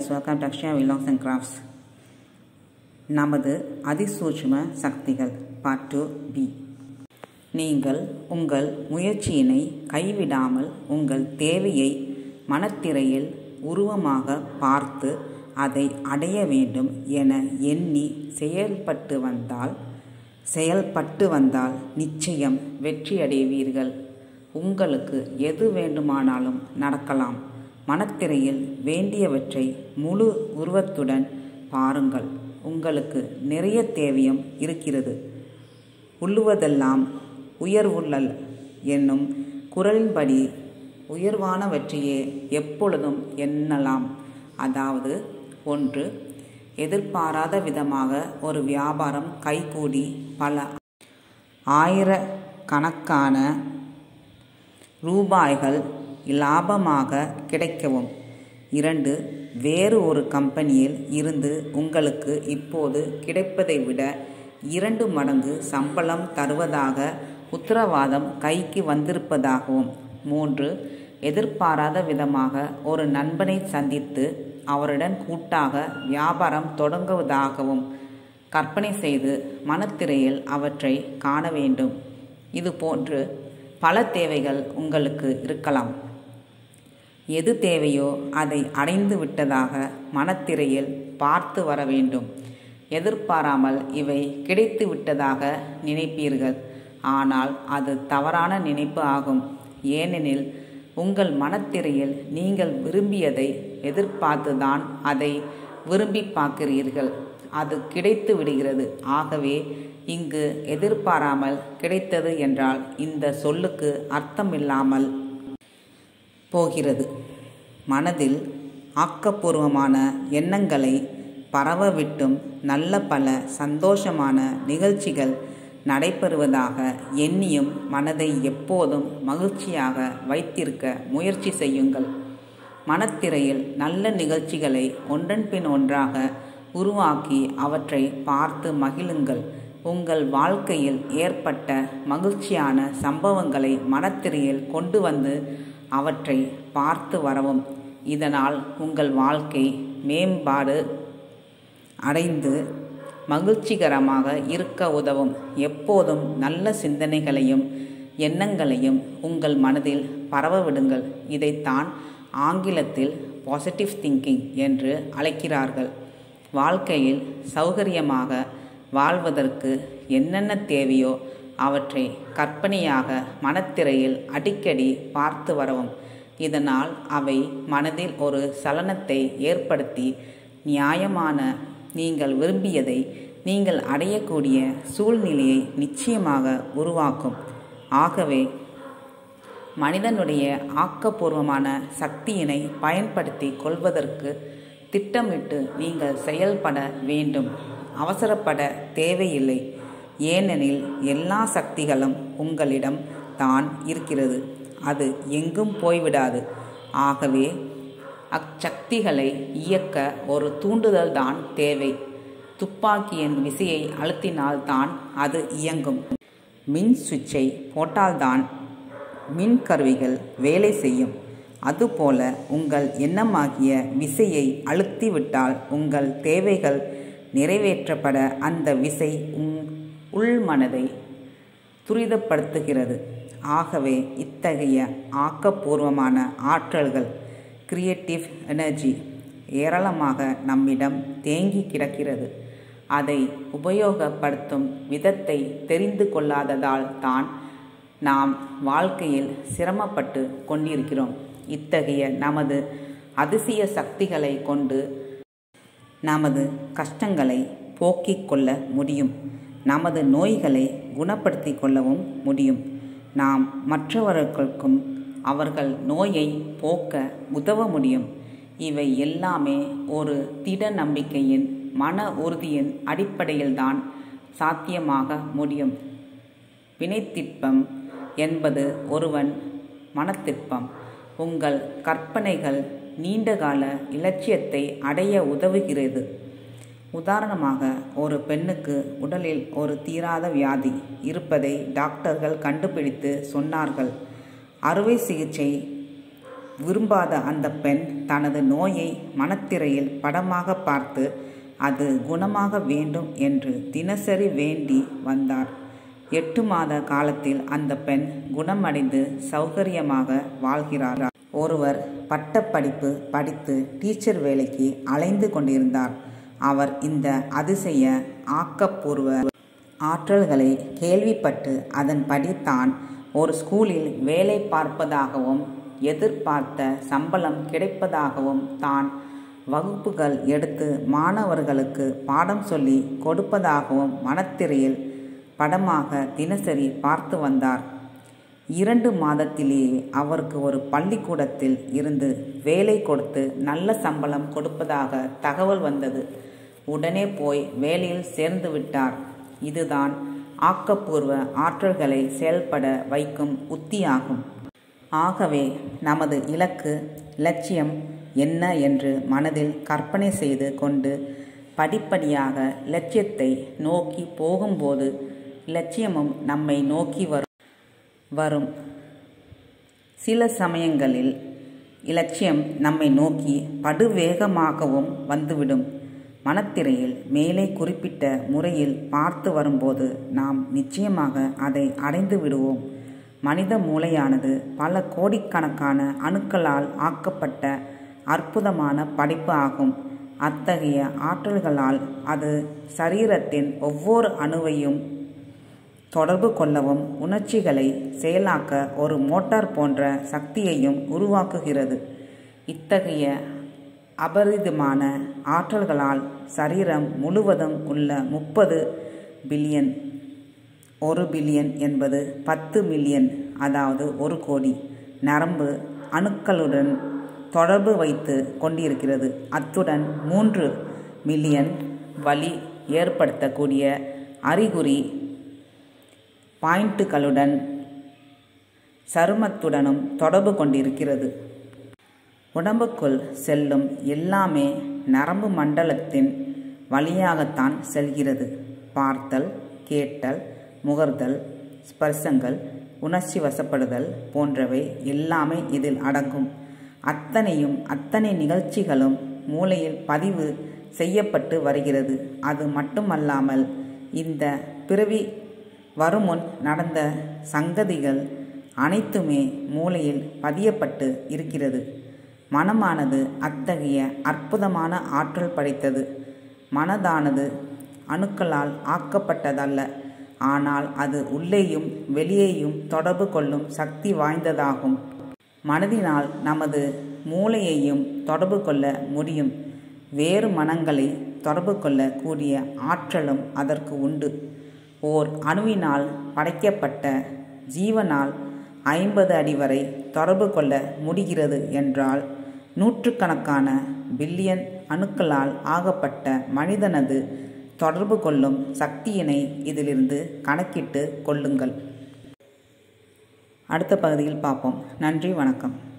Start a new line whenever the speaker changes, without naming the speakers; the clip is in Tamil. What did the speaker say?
வியூவர்ஸ் வெல்கம் டக்ஷா விலாங்ஸ் அண்ட் கிராஃப்ட்ஸ் நமது அதிசூட்சும சக்திகள் பார்ட் டூ பி நீங்கள் உங்கள் முயற்சியினை கைவிடாமல் உங்கள் தேவையை மனத்திரையில் உருவமாக பார்த்து அதை அடைய வேண்டும் என எண்ணி செயல்பட்டு வந்தால் செயல்பட்டு வந்தால் நிச்சயம் வெற்றியடைவீர்கள் உங்களுக்கு எது வேண்டுமானாலும் நடக்கலாம் மனத்திரையில் வேண்டியவற்றை முழு உருவத்துடன் பாருங்கள் உங்களுக்கு நிறைய தேவையும் இருக்கிறது உள்ளுவதெல்லாம் உயர்வுள்ளல் என்னும் குரலின்படி உயர்வானவற்றையே எப்பொழுதும் எண்ணலாம் அதாவது ஒன்று எதிர்பாராத விதமாக ஒரு வியாபாரம் கைகூடி பல ஆயிரக்கணக்கான ரூபாய்கள் லாபமாக கிடைக்கவும் இரண்டு வேறு ஒரு கம்பெனியில் இருந்து உங்களுக்கு இப்போது கிடைப்பதை விட இரண்டு மடங்கு சம்பளம் தருவதாக உத்தரவாதம் கைக்கு வந்திருப்பதாகவும் மூன்று எதிர்பாராத விதமாக ஒரு நண்பனை சந்தித்து அவருடன் கூட்டாக வியாபாரம் தொடங்குவதாகவும் கற்பனை செய்து மனத்திரையில் அவற்றை காண வேண்டும் இது போன்று பல தேவைகள் உங்களுக்கு இருக்கலாம் எது தேவையோ அதை அடைந்து விட்டதாக மனத்திரையில் பார்த்து வர வேண்டும் எதிர்பாராமல் இவை கிடைத்து விட்டதாக நினைப்பீர்கள் ஆனால் அது தவறான நினைப்பு ஆகும் ஏனெனில் உங்கள் மனத்திரையில் நீங்கள் விரும்பியதை எதிர்பார்த்துதான் அதை விரும்பி பார்க்கிறீர்கள் அது கிடைத்து விடுகிறது ஆகவே இங்கு எதிர்பாராமல் கிடைத்தது என்றால் இந்த சொல்லுக்கு அர்த்தமில்லாமல் போகிறது மனதில் ஆக்கப்பூர்வமான எண்ணங்களை பரவவிட்டும் நல்ல பல சந்தோஷமான நிகழ்ச்சிகள் நடைபெறுவதாக எண்ணியும் மனதை எப்போதும் மகிழ்ச்சியாக வைத்திருக்க முயற்சி செய்யுங்கள் மனத்திரையில் நல்ல நிகழ்ச்சிகளை ஒன்றன் பின் ஒன்றாக உருவாக்கி அவற்றை பார்த்து மகிழுங்கள் உங்கள் வாழ்க்கையில் ஏற்பட்ட மகிழ்ச்சியான சம்பவங்களை மனத்திரையில் கொண்டு வந்து அவற்றை பார்த்து வரவும் இதனால் உங்கள் வாழ்க்கை மேம்பாடு அடைந்து மகிழ்ச்சிகரமாக இருக்க உதவும் எப்போதும் நல்ல சிந்தனைகளையும் எண்ணங்களையும் உங்கள் மனதில் பரவ விடுங்கள் இதைத்தான் ஆங்கிலத்தில் பாசிட்டிவ் திங்கிங் என்று அழைக்கிறார்கள் வாழ்க்கையில் சௌகரியமாக வாழ்வதற்கு என்னென்ன தேவையோ அவற்றை கற்பனையாக மனத்திரையில் அடிக்கடி பார்த்து வரவும் இதனால் அவை மனதில் ஒரு சலனத்தை ஏற்படுத்தி நியாயமான நீங்கள் விரும்பியதை நீங்கள் அடையக்கூடிய சூழ்நிலையை நிச்சயமாக உருவாக்கும் ஆகவே மனிதனுடைய ஆக்கப்பூர்வமான சக்தியினை பயன்படுத்தி கொள்வதற்கு திட்டமிட்டு நீங்கள் செயல்பட வேண்டும் அவசரப்பட தேவையில்லை ஏனெனில் எல்லா சக்திகளும் உங்களிடம் தான் இருக்கிறது அது எங்கும் போய்விடாது ஆகவே அச்சக்திகளை இயக்க ஒரு தூண்டுதல் தான் தேவை துப்பாக்கியின் விசையை அழுத்தினால்தான் அது இயங்கும் மின் சுவிட்சை போட்டால்தான் மின் கருவிகள் வேலை செய்யும் அதுபோல உங்கள் எண்ணமாகிய விசையை அழுத்திவிட்டால் உங்கள் தேவைகள் நிறைவேற்றப்பட அந்த விசை உங் உள்மனதை துரிதப்படுத்துகிறது ஆகவே இத்தகைய ஆக்கப்பூர்வமான ஆற்றல்கள் கிரியேட்டிவ் எனர்ஜி ஏராளமாக நம்மிடம் தேங்கி கிடக்கிறது அதை உபயோகப்படுத்தும் விதத்தை தெரிந்து கொள்ளாததால் தான் நாம் வாழ்க்கையில் சிரமப்பட்டு கொண்டிருக்கிறோம் இத்தகைய நமது அதிசய சக்திகளை கொண்டு நமது கஷ்டங்களை போக்கிக் கொள்ள முடியும் நமது நோய்களை குணப்படுத்தி கொள்ளவும் முடியும் நாம் மற்றவர்களுக்கும் அவர்கள் நோயை போக்க உதவ முடியும் இவை எல்லாமே ஒரு திட நம்பிக்கையின் மன உறுதியின் அடிப்படையில்தான் சாத்தியமாக முடியும் வினைத்திற்பம் என்பது ஒருவன் மனத்திற்பம் உங்கள் கற்பனைகள் நீண்டகால இலட்சியத்தை அடைய உதவுகிறது உதாரணமாக ஒரு பெண்ணுக்கு உடலில் ஒரு தீராத வியாதி இருப்பதை டாக்டர்கள் கண்டுபிடித்து சொன்னார்கள் அறுவை சிகிச்சை விரும்பாத அந்த பெண் தனது நோயை மனத்திரையில் படமாக பார்த்து அது குணமாக வேண்டும் என்று தினசரி வேண்டி வந்தார் எட்டு மாத காலத்தில் அந்த பெண் குணமடைந்து சௌகரியமாக வாழ்கிறார் ஒருவர் பட்டப்படிப்பு படித்து டீச்சர் வேலைக்கு அலைந்து கொண்டிருந்தார் அவர் இந்த அதிசய ஆக்கப்பூர்வ ஆற்றல்களை கேள்விப்பட்டு அதன்படி தான் ஒரு ஸ்கூலில் வேலை பார்ப்பதாகவும் எதிர்பார்த்த சம்பளம் கிடைப்பதாகவும் தான் வகுப்புகள் எடுத்து மாணவர்களுக்கு பாடம் சொல்லி கொடுப்பதாகவும் மனத்திரையில் படமாக தினசரி பார்த்து வந்தார் இரண்டு மாதத்திலேயே அவருக்கு ஒரு பள்ளிக்கூடத்தில் இருந்து வேலை கொடுத்து நல்ல சம்பளம் கொடுப்பதாக தகவல் வந்தது உடனே போய் வேலையில் சேர்ந்து விட்டார் இதுதான் ஆக்கப்பூர்வ ஆற்றல்களை செயல்பட வைக்கும் உத்தியாகும் ஆகவே நமது இலக்கு லட்சியம் என்ன என்று மனதில் கற்பனை செய்து கொண்டு படிப்படியாக லட்சியத்தை நோக்கி போகும்போது லட்சியமும் நம்மை நோக்கி வரும் வரும் சில சமயங்களில் இலட்சியம் நம்மை நோக்கி படுவேகமாகவும் வந்துவிடும் மனத்திரையில் மேலே குறிப்பிட்ட முறையில் பார்த்து வரும்போது நாம் நிச்சயமாக அதை அடைந்து விடுவோம் மனித மூளையானது பல கோடிக்கணக்கான அணுக்களால் ஆக்கப்பட்ட அற்புதமான படைப்பு ஆகும் அத்தகைய ஆற்றல்களால் அது சரீரத்தின் ஒவ்வொரு அணுவையும் தொடர்பு கொள்ளவும் உணர்ச்சிகளை செயலாக்க ஒரு மோட்டார் போன்ற சக்தியையும் உருவாக்குகிறது இத்தகைய அபரிதமான ஆற்றல்களால் சரீரம் முழுவதும் உள்ள முப்பது பில்லியன் ஒரு பில்லியன் என்பது பத்து மில்லியன் அதாவது ஒரு கோடி நரம்பு அணுக்களுடன் தொடர்பு வைத்து கொண்டிருக்கிறது அத்துடன் மூன்று மில்லியன் வலி ஏற்படுத்தக்கூடிய அறிகுறி பாயிண்ட்டுகளுடன் சருமத்துடனும் தொடர்பு கொண்டிருக்கிறது உடம்புக்குள் செல்லும் எல்லாமே நரம்பு மண்டலத்தின் வழியாகத்தான் செல்கிறது பார்த்தல் கேட்டல் முகர்தல் ஸ்பர்சங்கள் உணர்ச்சி வசப்படுதல் போன்றவை எல்லாமே இதில் அடங்கும் அத்தனையும் அத்தனை நிகழ்ச்சிகளும் மூளையில் பதிவு செய்யப்பட்டு வருகிறது அது மட்டுமல்லாமல் இந்த பிறவி வருமுன் நடந்த சங்கதிகள் அனைத்துமே மூளையில் பதியப்பட்டு இருக்கிறது மனமானது அத்தகைய அற்புதமான ஆற்றல் படைத்தது மனதானது அணுக்களால் ஆக்கப்பட்டதல்ல ஆனால் அது உள்ளேயும் வெளியேயும் தொடர்பு கொள்ளும் சக்தி வாய்ந்ததாகும் மனதினால் நமது மூளையையும் தொடர்பு கொள்ள முடியும் வேறு மனங்களை தொடர்பு கொள்ள கூடிய ஆற்றலும் அதற்கு உண்டு ஓர் அணுவினால் படைக்கப்பட்ட ஜீவனால் ஐம்பது அடி வரை தொடர்பு கொள்ள முடிகிறது என்றால் நூற்றுக்கணக்கான பில்லியன் அணுக்களால் ஆகப்பட்ட மனிதனது தொடர்பு கொள்ளும் சக்தியினை இதிலிருந்து கணக்கிட்டு கொள்ளுங்கள் அடுத்த பகுதியில் பார்ப்போம் நன்றி வணக்கம்